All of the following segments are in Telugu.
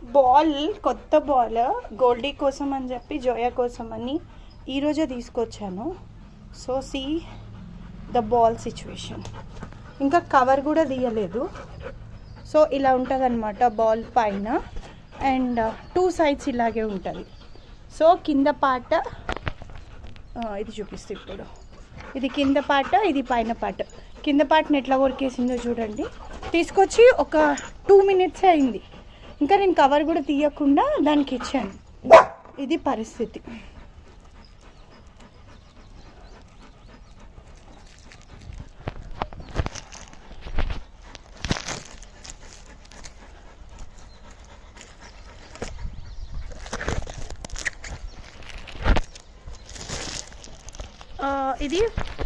బాల్ కొత్త బాల్ గోల్డీ కోసం అని చెప్పి జోయా కోసం అని ఈరోజే తీసుకొచ్చాను so see the ball situation ఇంకా కవర్ కూడా తీయలేదు సో ఇలా ఉంటుంది అనమాట బాల్ పైన అండ్ టూ సైడ్స్ ఇలాగే ఉంటుంది సో కింద పాట ఆ, ఇది చూపిస్తే ఇప్పుడు ఇది కింద పాట ఇది పైన పాట కింద పాటను ఎట్లా కొరికేసిందో చూడండి తీసుకొచ్చి ఒక టూ మినిట్స్ అయింది ఇంకా నేను కవర్ కూడా తీయకుండా దానికి ఇచ్చాను ఇది పరిస్థితి ఆ, ఇది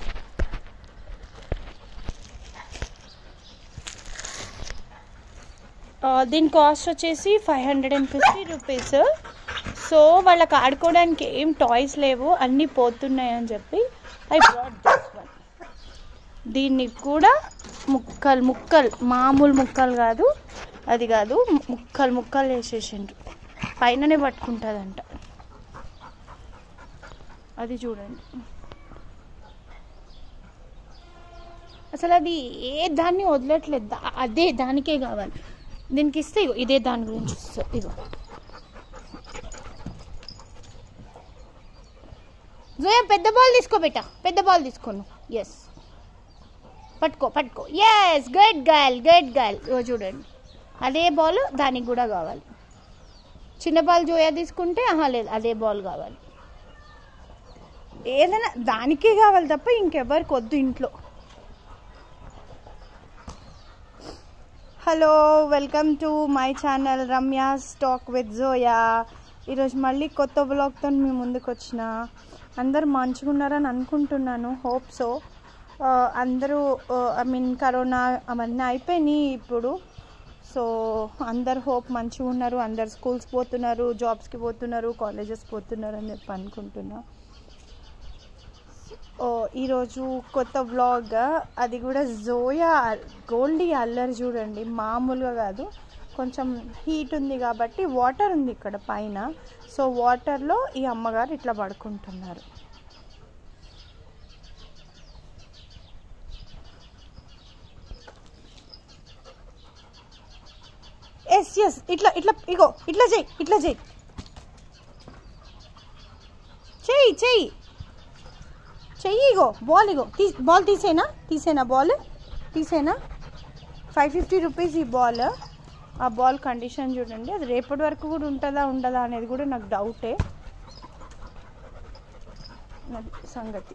ఆ, దీని కాస్ట్ వచ్చేసి five hundred and fifty rupees so వాళ్ళకి ఆడుకోవడానికి ఏం టాయ్స్ లేవు అన్నీ పోతున్నాయి అని చెప్పి ఐ బ్రాట్ దిస్ వన్ దీన్ని కూడా ముక్కలు ముక్కలు మామూలు ముక్కలు కాదు అది కాదు ముక్కలు ముక్కలు వేసేసిండ్రు పైననే పట్టుకుంటుందంట అది చూడండి అసలు అది ఏ దాన్ని వదలట్లేదు దా- అదే దానికే కావాలి దీనికి ఇస్తే ఇగో ఇదే దాని గురించి ఇస్తా ఇగో జోయా పెద్ద బాల్ తీసుకో బేట పెద్ద బాల్ తీసుకోను ఎస్ పట్టుకో పట్టుకో yes good girl good girl ఇగో చూడండి అదే బాల్ దానికి కూడా కావాలి చిన్న బాల్ జోయా తీసుకుంటే ఆహా లేదు అదే బాల్ కావాలి ఏదైనా దానికే కావాలి తప్ప ఇంకెవరికి వద్దు ఇంట్లో hello welcome to my channel Ramya stack with Zoya ఈరోజు మళ్ళీ కొత్త బ్లాగ్తో మీ ముందుకు వచ్చిన అందరు మంచిగా ఉన్నారని అనుకుంటున్నాను హోప్ సో అందరూ ఐ మీన్ కరోనా అవన్నీ అయిపోయినాయి ఇప్పుడు సో అందరు హోప్ మంచిగా ఉన్నారు అందరు స్కూల్స్ పోతున్నారు జాబ్స్కి పోతున్నారు కాలేజెస్ పోతున్నారు అని చెప్పి అనుకుంటున్నా ఓ, ఈరోజు కొత్త వ్లాగ్ అది కూడా జోయా గోల్డీ అల్లరి చూడండి మామూలుగా కాదు కొంచెం హీట్ ఉంది కాబట్టి వాటర్ ఉంది ఇక్కడ పైన సో వాటర్లో ఈ అమ్మగారు ఇట్లా పడుకుంటున్నారు ఎస్ ఎస్ ఇట్లా ఇట్లా ఇగో ఇట్లా చెయ్యి ఇట్లా చెయ్యి చెయ్యి చెయ్యి చెయ్యి ఇగో బాల్ ఇగో తీ బాల్ తీసేనా తీసేనా బాల్ తీసేనా ఫైవ్ ఫిఫ్టీ రూపీస్ ఈ బాల్ ఆ బాల్ కండిషన్ చూడండి అది రేపటి వరకు కూడా ఉంటుందా ఉండదా అనేది కూడా నాకు డౌటే అది సంగతి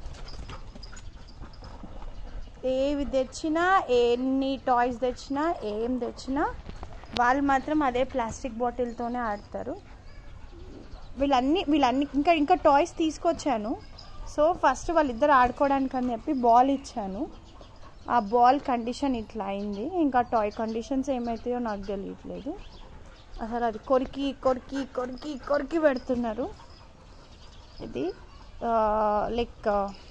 ఏవి తెచ్చినా ఎన్ని టాయ్స్ తెచ్చినా ఏం తెచ్చినా వాళ్ళు మాత్రం అదే ప్లాస్టిక్ బాటిల్తోనే ఆడతారు వీళ్ళన్ని వీళ్ళన్ని ఇంకా ఇంకా టాయ్స్ తీసుకొచ్చాను సో ఫస్ట్ వాళ్ళిద్దరు ఆడుకోవడానికి అని చెప్పి బాల్ ఇచ్చాను ఆ బాల్ కండిషన్ ఇట్లా అయింది ఇంకా టాయ్ కండిషన్స్ ఏమవుతాయో నాకు తెలియట్లేదు అసలు అది కొరికి కొరికి కొరికి కొరికి పెడుతున్నారు ఇది లైక్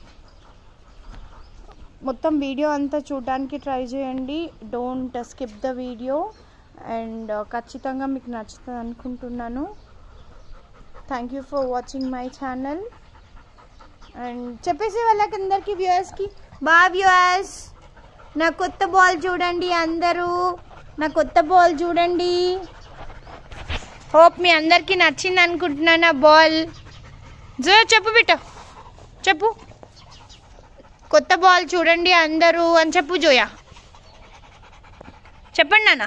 మొత్తం వీడియో అంతా చూడడానికి ట్రై చేయండి don't skip the video and ఖచ్చితంగా మీకు నచ్చుతుంది అనుకుంటున్నాను thank you for watching my channel and చెప్పేసి వాళ్ళకి అందరికి వ్యూవర్స్కి బా వ్యూవర్స్ నా కొత్త బాల్ చూడండి అందరూ నా కొత్త బాల్ చూడండి హోప్ మీ అందరికీ నచ్చింది అనుకుంటున్నాను ఆ బాల్ జో చెప్పు బిట్ట చెప్పు కొత్త బాల్ చూడండి అందరూ అని చెప్పు జోయా చెప్పండి నాన్న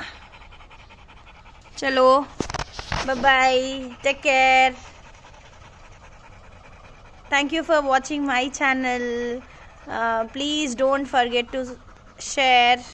చలో bye take care thank you for watching my channel uh, please don't forget to share